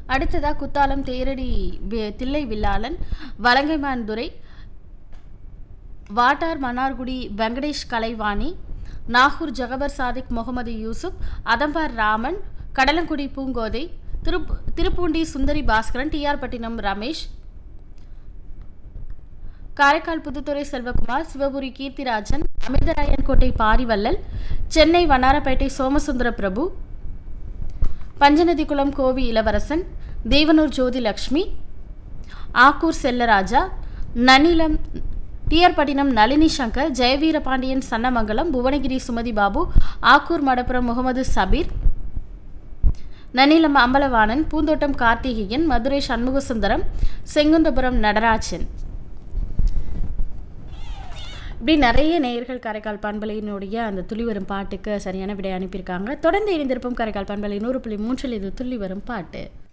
அடுத்ததா குத்தாலம் தேரடி வி- தில்லை வில்லாளன் வலங்கைமான்துறை வாட்டார் மன்னார்குடி வெங்கடேஷ் கலைவாணி நாகூர் ஜகபர் சாதிக் முகமது யூசுப் அதம்பார் ராமன் கடலங்குடி பூங்கோதை திருப் திருப்பூண்டி சுந்தரி பாஸ்கரன் டிஆர் பட்டினம் ரமேஷ் காரைக்கால் புதுத்துறை செல்வகுமார் சிவபுரி கீர்த்திராஜன் அமிர்தராயன் கோட்டை பாரிவள்ளல் சென்னை வண்ணாரப்பேட்டை சோமசுந்தர பிரபு பஞ்சநதிக்குளம் கோவி இளவரசன் தேவனூர் ஜோதி லக்ஷ்மி ஆக்கூர் செல்லராஜா நனிலம் டிஆர் பட்டினம் நளினி சங்கர் ஜெயவீரபாண்டியன் சன்னமங்கலம் புவனகிரி சுமதி பாபு ஆக்கூர் மடப்புரம் முகமது சபீர் நனிலம் அம்பலவாணன் பூந்தோட்டம் கார்த்திகேயன் மதுரை சண்முகசுந்தரம் செங்குந்தபுரம் நடராஜன் இப்படி நிறைய நேயர்கள் காரைக்கால் பண்பலையினுடைய அந்த துளி வரும் பாட்டுக்கு சரியான விடை அனுப்பியிருக்காங்க தொடர்ந்து இணைந்திருப்போம் காரைக்கால் பண்பலை நூறு புள்ளி மூன்றில் இது துள்ளி வரும் பாட்டு